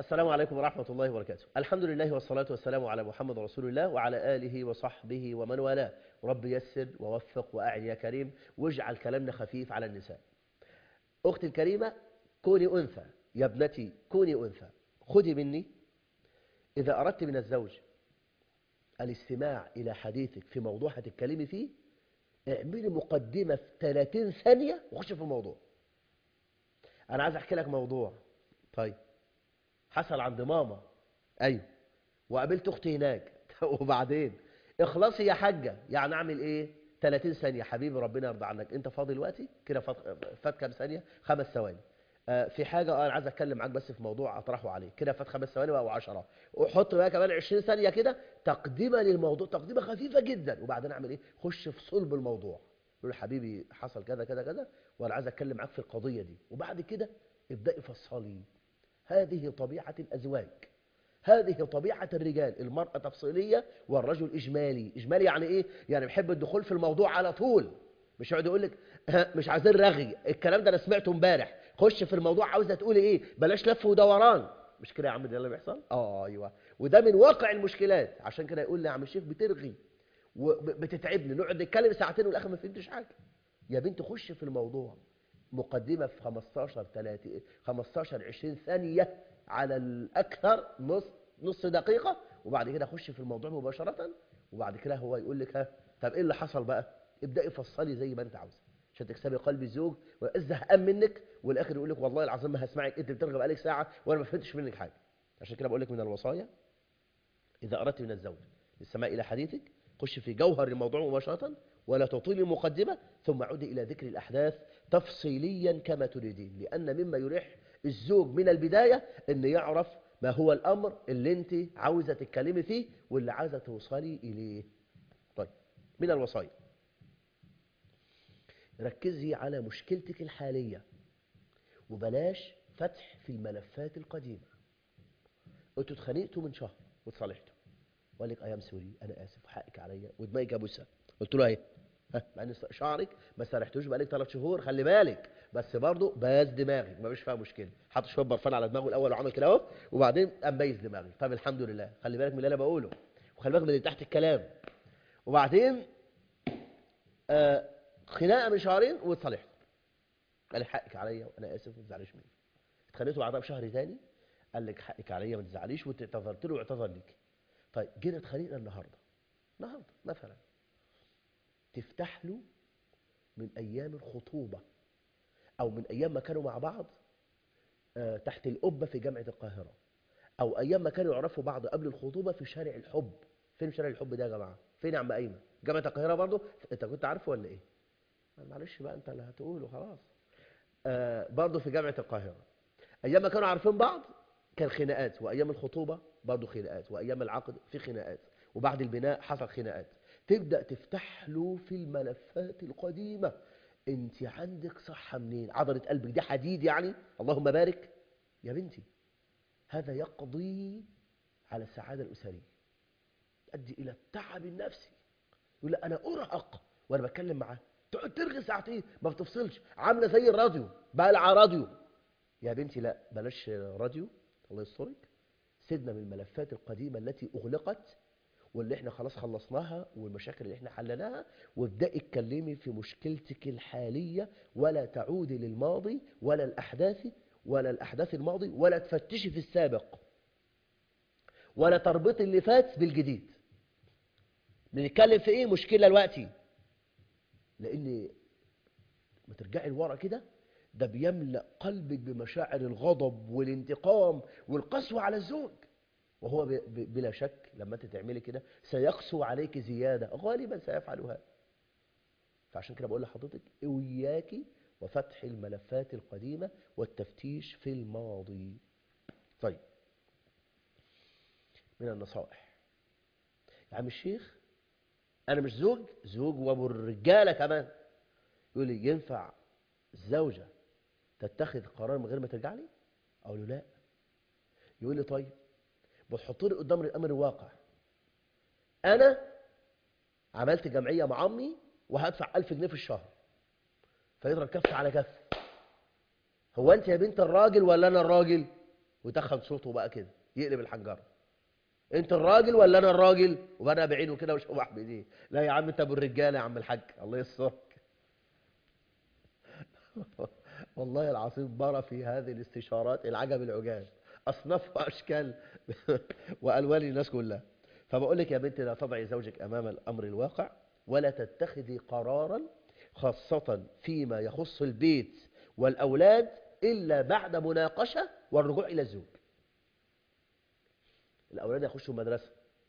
السلام عليكم ورحمة الله وبركاته الحمد لله والصلاة والسلام على محمد رسول الله وعلى آله وصحبه ومن والاه رب يسر ووفق وأعن يا كريم واجعل كلامنا خفيف على النساء أختي الكريمة كوني أنثى يا ابنتي كوني أنثى خذي مني إذا أردت من الزوج الاستماع إلى حديثك في موضوع هتتكلمي فيه اعملي مقدمة في 30 ثانية وخش في الموضوع أنا عايز أحكي لك موضوع طيب حصل عند ماما أيوه وقابلت أختي هناك وبعدين اخلصي يا حاجة يعني أعمل إيه 30 ثانية حبيبي ربنا يرضى عنك أنت فاضي دلوقتي كده فات فات كام ثانية خمس ثواني آه، في حاجة آه، أنا عايز أتكلم معاك بس في موضوع أطرحه عليك كده فات خمس ثواني أو 10 وحط بقى كمان 20 ثانية كده تقديمة للموضوع تقديمة خفيفة جدا وبعدين أعمل إيه خش في صلب الموضوع يقول حبيبي حصل كذا كذا كذا وأنا عايز أتكلم معاك في القضية دي وبعد كده ابدأي فصلي هذه طبيعة الأزواج هذه طبيعة الرجال المرأة تفصيلية والرجل إجمالي إجمالي يعني إيه؟ يعني بحب الدخول في الموضوع على طول مش يقعد يقول لك مش عايزين رغي الكلام ده أنا سمعته امبارح خش في الموضوع عاوزة تقولي إيه بلاش لف ودوران مش كده يا عم ده اللي بيحصل اه ايوه وده من واقع المشكلات عشان كده يقول لي يا عم الشيخ بترغي وبتتعبني نقعد نتكلم ساعتين والاخر ما فهمتش حاجه يا بنت خش في الموضوع مقدمه في 15 30 15 20 ثانيه على الاكثر نص نص دقيقه وبعد كده خش في الموضوع مباشره وبعد كده هو يقول لك ها طب ايه اللي حصل بقى ابداي فصلي زي ما انت عاوزه عشان تكسبي قلب الزوج وازهقان منك والاخر يقول لك والله العظيم ما هسمعك انت بترغب بقالك ساعه وانا ما فهمتش منك حاجه عشان كده بقول لك من الوصايا اذا اردت من الزوج للسماع الى حديثك خش في جوهر الموضوع مباشره ولا تطيلي مقدمه ثم عودي الى ذكر الاحداث تفصيليا كما تريدين لان مما يريح الزوج من البدايه ان يعرف ما هو الامر اللي انت عاوزه تتكلمي فيه واللي عاوزه توصلي اليه طيب من الوصايا ركزي على مشكلتك الحالية وبلاش فتح في الملفات القديمة انتوا اتخانقتوا من شهر وتصالحتوا وقال لك ايام سوري انا اسف حقك عليا ودماغك ابوسها قلت له ايه ها مع ان شعرك ما سرحتوش بقالك ثلاث شهور خلي بالك بس برضه باز دماغك ما فيش فيها مشكله حط شويه برفان على دماغه الاول وعمل كده اهو وبعدين قام بايز دماغي طب الحمد لله خلي بالك من اللي انا بقوله وخلي بالك من اللي تحت الكلام وبعدين آه خناقه من شهرين واتصالحت قال لك حقك عليا وانا اسف ما تزعليش مني اتخانقتوا بعدها بشهر تاني قال لك حقك عليا ما تزعليش وانت اعتذرت له واعتذر لك طيب جينا اتخانقنا النهارده النهارده مثلا تفتح له من ايام الخطوبه او من ايام ما كانوا مع بعض آه تحت القبه في جامعه القاهره او ايام ما كانوا يعرفوا بعض قبل الخطوبه في شارع الحب فين شارع الحب ده يا جماعه فين يا عم ايمن جامعه القاهره برضه انت كنت عارفه ولا ايه معلش بقى انت اللي هتقوله خلاص آه برضه في جامعة القاهرة أيام ما كانوا عارفين بعض كان خناقات وأيام الخطوبة برضه خناقات وأيام العقد في خناقات وبعد البناء حصل خناقات تبدأ تفتح له في الملفات القديمة انت عندك صحة منين عضلة قلبك دي حديد يعني اللهم بارك يا بنتي هذا يقضي على السعادة الأسرية يؤدي إلى التعب النفسي يقول لا أنا أرهق وأنا بتكلم معاه تقعد ترغي ساعتين ما بتفصلش عامله زي الراديو بقى راديو يا بنتي لا بلاش راديو الله يسترك سيبنا من الملفات القديمه التي اغلقت واللي احنا خلاص خلصناها والمشاكل اللي احنا حلناها وابدأي اتكلمي في مشكلتك الحاليه ولا تعودي للماضي ولا الاحداث ولا الاحداث الماضي ولا تفتشي في السابق ولا تربطي اللي فات بالجديد بنتكلم في ايه مشكله دلوقتي لان ما ترجعي لورا كده ده بيملا قلبك بمشاعر الغضب والانتقام والقسوه على الزوج وهو بلا شك لما انت تعملي كده سيقسو عليك زياده غالبا سيفعل هذا فعشان كده بقول لحضرتك اياكي وفتح الملفات القديمه والتفتيش في الماضي طيب من النصائح يا عم الشيخ انا مش زوج زوج وابو الرجاله كمان يقول لي ينفع الزوجه تتخذ قرار من غير ما ترجع لي اقول له لا يقول لي طيب بتحط لي قدام الامر الواقع انا عملت جمعيه مع امي وهدفع 1000 جنيه في الشهر فيضرب كف على كف هو انت يا بنت الراجل ولا انا الراجل ويتخن صوته بقى كده يقلب الحنجره انت الراجل ولا انا الراجل وبدا بعينه كده وشوح بايديه لا يا عم انت ابو الرجاله يا عم الحاج الله يسترك والله العظيم برى في هذه الاستشارات العجب العجاب اصناف واشكال والوان الناس كلها فبقول لك يا بنتي لا تضعي زوجك امام الامر الواقع ولا تتخذي قرارا خاصه فيما يخص البيت والاولاد الا بعد مناقشه والرجوع الى الزوج الأولاد يخشوا مدرسة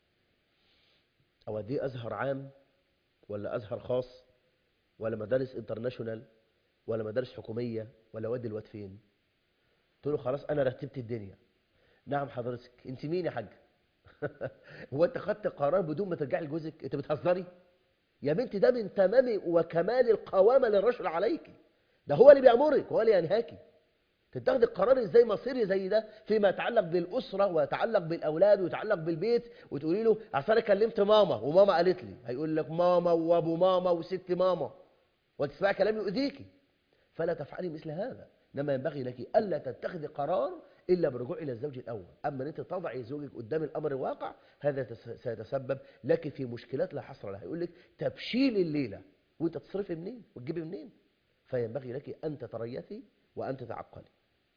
أوديه أزهر عام ولا أزهر خاص ولا مدارس انترناشونال ولا مدارس حكومية ولا أودي الواد فين تقول له خلاص أنا رتبت الدنيا نعم حضرتك أنت مين يا حاج هو أنت خدت قرار بدون ما ترجعي لجوزك أنت بتهزري يا بنتي ده من تمام وكمال القوامة للرجل عليك ده هو اللي بيأمرك هو اللي ينهاكي تتخذ القرار ازاي مصيري زي ده فيما يتعلق بالاسره ويتعلق بالاولاد ويتعلق بالبيت وتقولي له اصل انا كلمت ماما وماما قالت لي هيقول لك ماما وابو ماما وست ماما وتسمعي كلام يؤذيكي فلا تفعلي مثل هذا انما ينبغي لك الا تتخذي قرار الا بالرجوع الى الزوج الاول اما ان انت تضعي زوجك قدام الامر الواقع هذا سيتسبب لك في مشكلات لا حصر لها يقول لك تبشيل الليله وانت تصرفي منين وتجيبي منين فينبغي لك ان تتريثي وان تتعقلي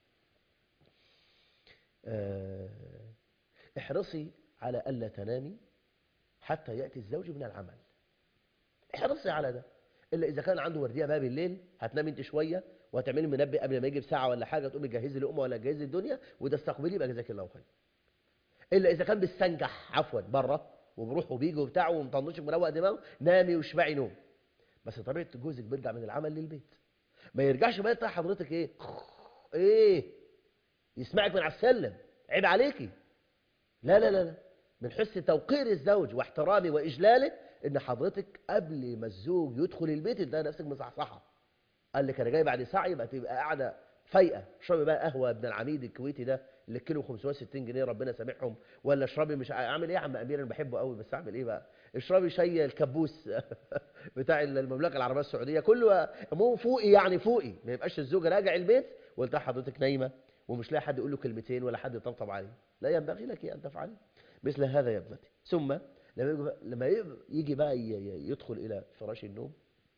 احرصي على ألا تنامي حتى يأتي الزوج من العمل احرصي على ده إلا إذا كان عنده وردية بقى بالليل هتنامي انت شوية وهتعملي منبه قبل ما يجي بساعة ولا حاجة تقومي تجهزي لقمة ولا تجهزي الدنيا وتستقبلي يبقى جزاك الله خير إلا إذا كان بيستنجح عفوا بره وبروح وبيجي وبتاع ومطنشك مروق دماغه نامي واشبعي نوم بس طبيعة جوزك بيرجع من العمل للبيت ما يرجعش بقى يطلع حضرتك ايه ايه يسمعك من على السلم عيب عليكي لا لا لا لا من حسن توقير الزوج واحترامه واجلاله ان حضرتك قبل ما الزوج يدخل البيت تلاقي نفسك مصحصحه قال لك انا جاي بعد ساعه يبقى تبقى قاعده فايقه اشربي بقى قهوه ابن العميد الكويتي ده اللي الكيلو 560 جنيه ربنا سامحهم ولا اشربي مش اعمل ايه يا عم امير انا بحبه قوي بس اعمل ايه بقى اشربي شاي الكبوس بتاع المملكه العربيه السعوديه كله مو فوقي يعني فوقي ما يبقاش الزوج راجع البيت وقلت حضرتك نايمه ومش لاقي حد يقول له كلمتين ولا حد يطبطب عليه لا ينبغي لك ان تفعلي مثل هذا يا ابنتي ثم لما لما يجي بقى يدخل الى فراش النوم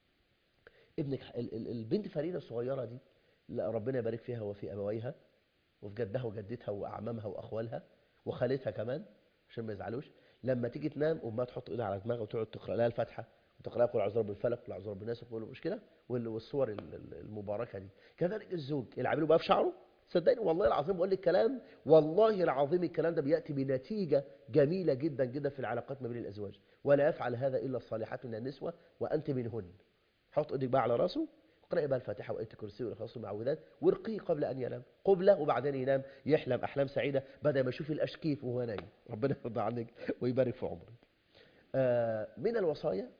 ابنك البنت فريده الصغيره دي لا ربنا يبارك فيها وفي ابويها وفي جدها وجدتها واعمامها واخوالها وخالتها كمان عشان ما يزعلوش لما تيجي تنام امها تحط ايدها على دماغها وتقعد تقرا لها الفاتحه وتقرا قل اعوذ برب الفلق قل اعوذ برب الناس وكل مش كده والصور المباركه دي كذلك الزوج يلعب له بقى في شعره صدقني والله العظيم بقول لك كلام والله العظيم الكلام ده بياتي بنتيجه جميله جدا جدا في العلاقات ما بين الازواج ولا يفعل هذا الا الصالحات من النسوه وانت منهن حط ايدك بقى على راسه اقرأي بقى الفاتحه وايه الكرسي والاخلاص والمعوذات وارقيه قبل ان ينام قبله وبعدين ينام يحلم احلام سعيده بدل ما يشوف الاشكيف وهو نايم ربنا يرضى عنك ويبارك في عمرك آه من الوصايا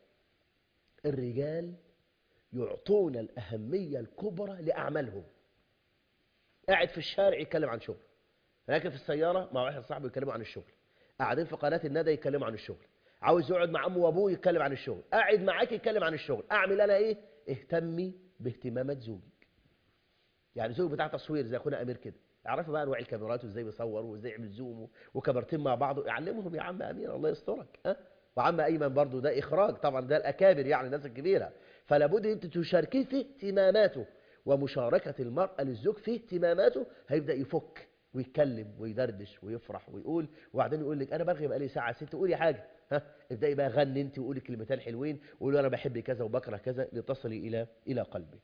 الرجال يعطون الاهميه الكبرى لاعمالهم قاعد في الشارع يتكلم عن شغل راكب في السيارة مع واحد صاحبه يتكلموا عن الشغل قاعدين في قناة الندى يتكلموا عن الشغل عاوز يقعد مع امه وابوه يتكلم عن الشغل قاعد معاك يتكلم عن الشغل اعمل انا ايه اهتمي باهتمامات زوجك يعني زوج بتاع تصوير زي اخونا امير كده اعرفوا بقى انواع الكاميرات وازاي بيصور وازاي يعمل زوم وكاميرتين مع بعض يعلمهم يا عم امير الله يسترك ها وعم ايمن برضو ده اخراج طبعا ده الاكابر يعني الناس الكبيره فلا بد انت تشاركيه في اهتماماته ومشاركة المرأة للزوج في اهتماماته هيبدأ يفك ويتكلم ويدردش ويفرح ويقول وبعدين يقول لك انا برغي بقالي ساعه ست قولي حاجه ها ابداي بقى غني انت وقولي كلمتين حلوين وقولي انا بحب كذا وبكره كذا لتصلي الى الى قلبي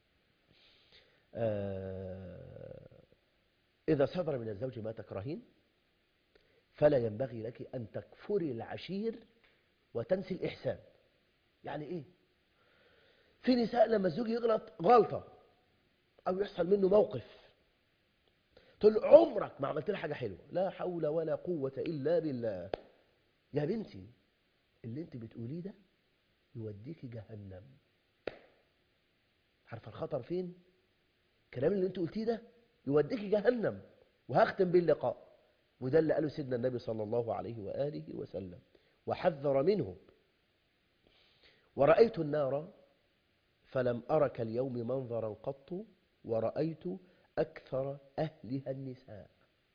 آه اذا صدر من الزوج ما تكرهين فلا ينبغي لك ان تكفري العشير وتنسي الاحسان يعني ايه في نساء لما الزوج يغلط غلطه او يحصل منه موقف تقول له عمرك ما عملت لها حاجه حلوه لا حول ولا قوه الا بالله يا بنتي اللي انت بتقوليه ده يوديكي جهنم عارفه الخطر فين الكلام اللي انت قلتيه ده يوديكي جهنم وهختم باللقاء وده اللي قاله سيدنا النبي صلى الله عليه واله وسلم وحذر منه ورأيت النار فلم أرك اليوم منظرا قط ورأيت أكثر أهلها النساء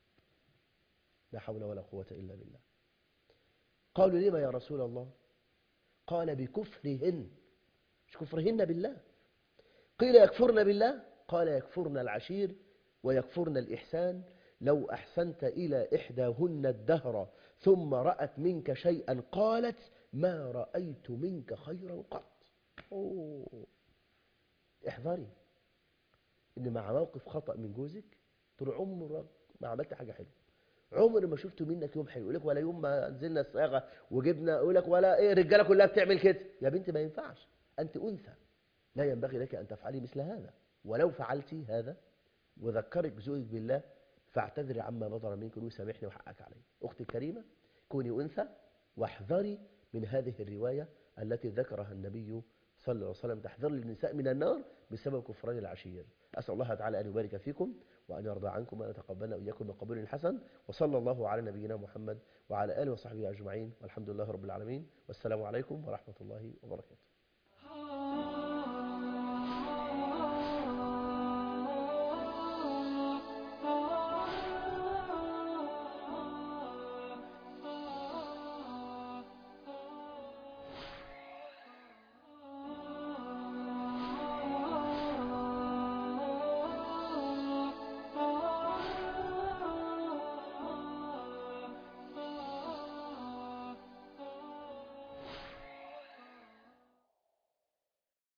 لا حول ولا قوة إلا بالله قالوا لما يا رسول الله قال بكفرهن مش كفرهن بالله قيل يكفرن بالله قال يكفرن العشير ويكفرن الإحسان لو أحسنت إلى إحداهن الدهر ثم رأت منك شيئا قالت ما رأيت منك خيرا قط أوه. احذري إن مع موقف خطأ من جوزك طول عمرك ما عملت حاجة حلوة عمر ما شفته منك يوم حلو يقول لك ولا يوم ما نزلنا الصياغة وجبنا يقول لك ولا ايه الرجاله كلها بتعمل كده يا بنتي ما ينفعش أنت أنثى لا ينبغي لك أن تفعلي مثل هذا ولو فعلت هذا وذكرك زوجك بالله فاعتذري عما بدر منك وسامحني وحقك علي أختي الكريمة كوني أنثى واحذري من هذه الرواية التي ذكرها النبي صلى الله عليه وسلم تحذر النساء من النار بسبب كفران العشير أسأل الله تعالى أن يبارك فيكم وأن يرضى عنكم وأن يتقبلنا وإياكم بقبول حسن وصلى الله على نبينا محمد وعلى آله وصحبه أجمعين والحمد لله رب العالمين والسلام عليكم ورحمة الله وبركاته